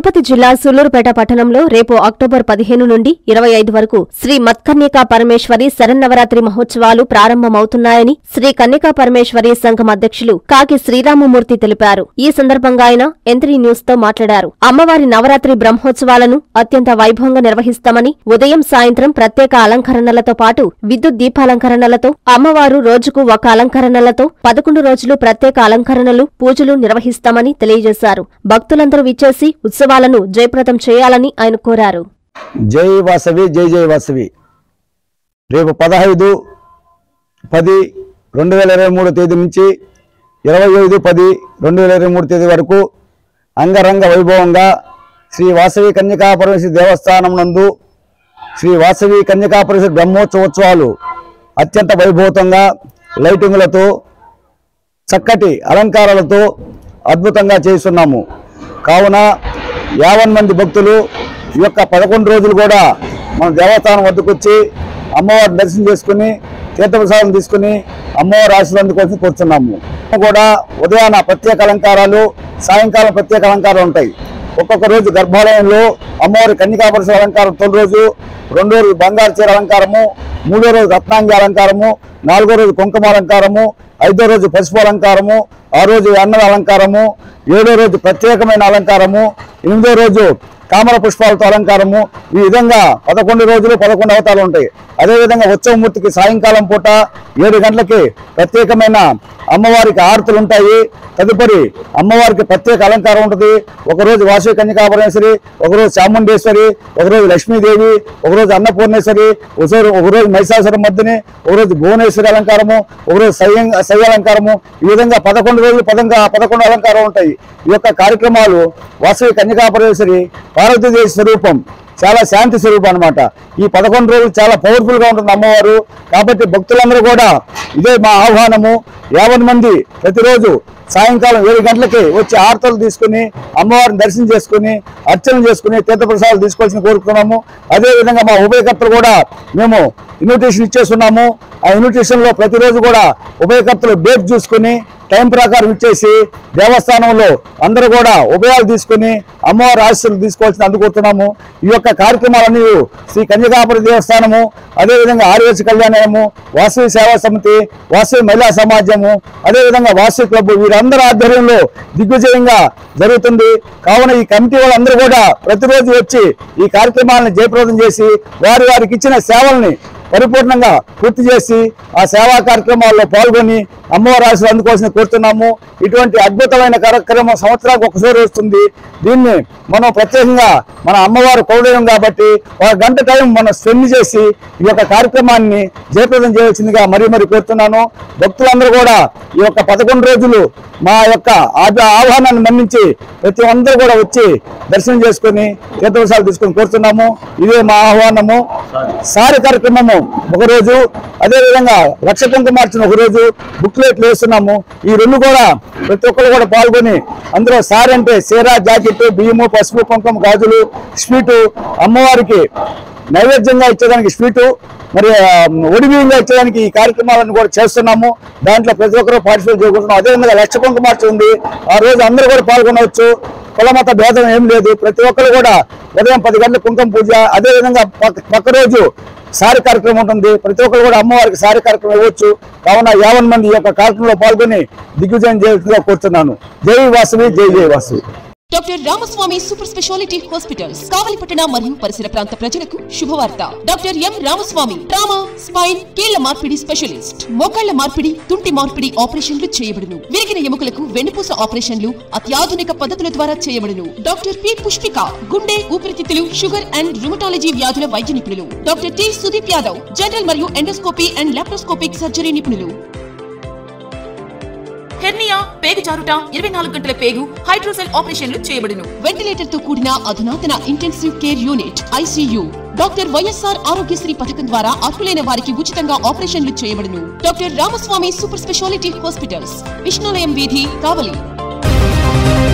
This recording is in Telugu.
తిరుపతి జిల్లా సూలూరుపేట పట్టణంలో రేపు అక్టోబర్ పదిహేను నుండి ఇరవై ఐదు వరకు శ్రీ మత్కన్యకా పరమేశ్వరి శరన్నవరాత్రి మహోత్సవాలు ప్రారంభమవుతున్నాయని శ్రీ కన్యకా పరమేశ్వరి సంఘం అధ్యక్షులు కాకి శ్రీరామమూర్తి తెలిపారు ఈ సందర్భంగా ఆయన ఎంత్రీ న్యూస్ తో మాట్లాడారు అమ్మవారి నవరాత్రి బ్రహ్మోత్సవాలను అత్యంత వైభవంగా నిర్వహిస్తామని ఉదయం సాయంత్రం ప్రత్యేక అలంకరణలతో పాటు విద్యుత్ దీపాలంకరణలతో అమ్మవారు రోజుకు ఒక అలంకరణలతో పదకొండు రోజులు ప్రత్యేక అలంకరణలు పూజలు నిర్వహిస్తామని తెలియజేశారు భక్తులందరూ విచ్చేసి ఉత్సవాలను జయప్రదం చేయాలని ఆయన కోరారు జై వాసవి జై జై వాసవి రేపు పదహైదు పది రెండు వేల ఇరవై మూడు తేదీ నుంచి ఇరవై ఐదు పది రెండు వేల ఇరవై మూడు తేదీ వరకు అంగరంగ వైభవంగా శ్రీ వాసవి కన్యకా పరమేశ్వరి దేవస్థానం నందు శ్రీ వాసవి కన్యకా పరమేశ్వరి బ్రహ్మోత్సవోత్సవాలు అత్యంత వైభవంగా లైటింగులతో చక్కటి అలంకారాలతో అద్భుతంగా చేస్తున్నాము కావున యావన్ మంది భక్తులు ఈ యొక్క పదకొండు రోజులు కూడా మన దేవస్థానం వద్దకు వచ్చి అమ్మవారిని దర్శనం చేసుకుని తీర్థప్రసాదం తీసుకుని అమ్మవారి ఆశీర్వాదం అందుకోసం కూర్చున్నాము కూడా ఉదయాన ప్రత్యేక అలంకారాలు సాయంకాలం ప్రత్యేక అలంకారాలు ఉంటాయి ఒక్కొక్క రోజు గర్భాలయంలో అమ్మవారి కన్యకాపరశ అలంకారం తొలి రోజు రెండో రోజు బంగారు చీర అలంకారము మూడో రోజు రత్నాంగి అలంకారము నాలుగో రోజు కుంకుమ అలంకారము ఐదో రోజు పసుపు అలంకారము ఆ రోజు అన్నద అలంకారము ఏడో రోజు ప్రత్యేకమైన అలంకారము ఎనిమిదో రోజు తామర పుష్పాలతో అలంకారము ఈ విధంగా పదకొండు రోజులు పదకొండు అవతారాలు ఉంటాయి అదేవిధంగా ఉత్సవమూర్తికి సాయంకాలం పూట ఏడు గంటలకి ప్రత్యేకమైన అమ్మవారికి ఆరతులు ఉంటాయి తదుపరి అమ్మవారికి ప్రత్యేక అలంకారం ఉంటుంది ఒకరోజు వాసవి కన్యకాపరమేశ్వరి ఒకరోజు చాముండేశ్వరి ఒకరోజు లక్ష్మీదేవి ఒకరోజు అన్నపూర్ణేశ్వరి ఒకరోజు ఒకరోజు మహిషాసుర మధ్యని ఒకరోజు భువనేశ్వరి అలంకారము ఒకరోజు శయ్య శయ్య అలంకారము ఈ విధంగా పదకొండు రోజులు పదంగా పదకొండు అలంకారం ఉంటాయి ఈ యొక్క కార్యక్రమాలు వాసవి కన్యకాపరమేశ్వరి పార్వతీదేవి స్వరూపం చాలా శాంతి స్వరూపం అన్నమాట ఈ పదకొండు రోజులు చాలా పవర్ఫుల్ గా ఉంటుంది అమ్మవారు కాబట్టి భక్తులందరూ కూడా ఇదే మా ఆహ్వానము యావన్ మంది ప్రతిరోజు సాయంకాలం ఏడు గంటలకి వచ్చి ఆర్తలు తీసుకుని అమ్మవారిని దర్శనం చేసుకుని అర్చన చేసుకుని తీర్థప్రసాదాలు తీసుకోవాల్సిన కోరుతున్నాము అదే విధంగా మా ఉభయకర్తలు కూడా మేము ఇన్విటేషన్ ఇచ్చేస్తున్నాము ఆ ఇన్విటేషన్ లో ప్రతిరోజు కూడా ఉభయకర్తలు డేట్ చూసుకుని టైం ప్రకారం ఇచ్చేసి దేవస్థానంలో అందరూ కూడా ఉభయాలు తీసుకుని అమ్మవారి ఆశీస్సులు తీసుకోవాల్సిన అందుకుంటున్నాము ఈ యొక్క కార్యక్రమాలన్నీ శ్రీ కన్యకాపురి దేవస్థానము అదేవిధంగా ఆర్యవేశ కళ్యాణము వాసవి సేవా సమితి వాసవి మహిళా సమాజము అదేవిధంగా వాసవి క్లబ్ వీరందరి ఆధ్వర్యంలో దిగ్విజయంగా జరుగుతుంది కావున ఈ కమిటీ వాళ్ళందరూ కూడా ప్రతిరోజు వచ్చి ఈ కార్యక్రమాలను జయప్రదం చేసి వారి వారికి ఇచ్చిన సేవల్ని పరిపూర్ణంగా పూర్తి చేసి ఆ సేవా కార్యక్రమాల్లో పాల్గొని అమ్మవారి ఆశలు అందుకోవాల్సిన కోరుతున్నాము ఇటువంటి అద్భుతమైన కార్యక్రమం సంవత్సరానికి ఒకసారి వస్తుంది దీన్ని మనం ప్రత్యేకంగా మన అమ్మవారు కౌడయం కాబట్టి ఒక గంట టైం మనం స్పెండ్ చేసి ఈ యొక్క కార్యక్రమాన్ని జయప్రదం చేయవలసిందిగా మరీ మరీ కోరుతున్నాను భక్తులందరూ కూడా ఈ యొక్క పదకొండు రోజులు మా యొక్క ఆ- ఆహ్వానాన్ని మన్నించి ప్రతి అందరూ కూడా వచ్చి దర్శనం చేసుకొని తీర్థవసాలు తీసుకొని కోరుతున్నాము ఇదే మా ఆహ్వానము సారి కార్యక్రమము ఒకరోజు అదేవిధంగా లక్ష కుంకుమార్చన ఒకరోజు బుక్లెట్లు వేస్తున్నాము ఈ రెండు కూడా ప్రతి ఒక్కరు కూడా పాల్గొని అందులో సారి అంటే చీర జాకెట్ బియ్యము పసుపు కుంకుమ గాజులు స్వీటు అమ్మవారికి నైవేద్యంగా ఇచ్చేదానికి స్వీటు మరి ఆ, ఒడిబియ్యంగా ఇచ్చేదానికి ఈ కార్యక్రమాలను కూడా చేస్తున్నాము దాంట్లో ప్రతి ఒక్కరూ పార్టిసిపేట్ చేయకుంటున్నాం అదేవిధంగా లక్ష కుంకుమార్చన ఉంది ఆ రోజు అందరూ కూడా పాల్గొనవచ్చు కులమత భేదం ఏం లేదు ప్రతి ఒక్కరు కూడా ఉదయం పది గంటల కుంకుమ పూజ అదేవిధంగా పక్క పక్క రోజు సారి కార్యక్రమం ఉంటుంది ప్రతి ఒక్కరు కూడా అమ్మవారికి సారి కార్యక్రమం ఇవ్వచ్చు కావున యావన్ మంది ఈ యొక్క కార్యక్రమంలో పాల్గొని దిగ్విజయం చేయాల్సిందిగా కోరుతున్నాను జై వాసవి జై జై Vasavi doctor Ramaswamy super speciality hospitals కావలిపట్టణ మరియు పరిసర ప్రాంత ప్రజలకు శుభవార్త doctor M Ramaswamy trauma spine కీళ్ల మార్పిడి స్పెషలిస్ట్ మోకాళ్ల మార్పిడి తుంటి మార్పిడి ఆపరేషన్లు చేయబడును విరిగిన ఎముకలకు వెన్నుపూస ఆపరేషన్లు అత్యాధునిక పద్ధతుల ద్వారా చేయబడును డాక్టర్ పి పుష్పిక గుండె ఊపిరితిత్తులు షుగర్ అండ్ రుమటాలజీ వ్యాధుల వైద్య నిపుణులు doctor T Sudeep Yadav general మరియు ఎండోస్కోపీ అండ్ లాప్రోస్కోపిక్ సర్జరీ నిపుణులు హెర్నియా పేగు జారుట ఇరవై నాలుగు గంటల పేగు హైడ్రోసెల్ ఆపరేషన్లు చేయబడును వెంటిలేటర్ తో కూడిన అధునాతన intensive care unit ICU doctor YSR Aarogyasri పథకం ద్వారా అర్హులైన వారికి ఉచితంగా ఆపరేషన్లు చేయబడును doctor Ramaswamy super speciality hospitals Vishnulayam వీధి కావలి